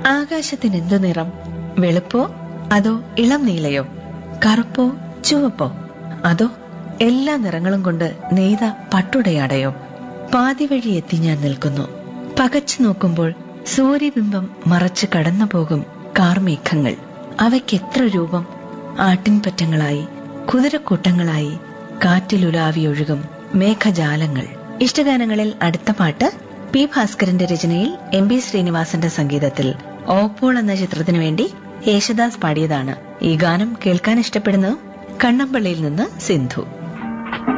ആകാശത്തിന് എന്തു നിറം വെളുപ്പോ അതോ ഇളം നീലയോ കറുപ്പോ ചുവപ്പോ അതോ എല്ലാ നിറങ്ങളും കൊണ്ട് നെയ്ത പട്ടുടയാടയോ പാതി വഴി എത്തി ഞാൻ നിൽക്കുന്നു പകച്ചു നോക്കുമ്പോൾ സൂര്യബിംബം മറച്ചു കടന്നു പോകും കാർമേഘങ്ങൾ അവയ്ക്കെത്ര രൂപം ആട്ടിൻപറ്റങ്ങളായി കുതിരക്കൂട്ടങ്ങളായി കാറ്റിലുലാവിയൊഴുകും മേഘജാലങ്ങൾ ഇഷ്ടഗാനങ്ങളിൽ അടുത്ത പാട്ട് പി ഭാസ്കരന്റെ രചനയിൽ എം ബി ശ്രീനിവാസന്റെ സംഗീതത്തിൽ ഓപ്പോൾ എന്ന ചിത്രത്തിനു വേണ്ടി യേശുദാസ് പാടിയതാണ് ഈ ഗാനം കേൾക്കാൻ ഇഷ്ടപ്പെടുന്നു കണ്ണമ്പള്ളിയിൽ നിന്ന് സിന്ധു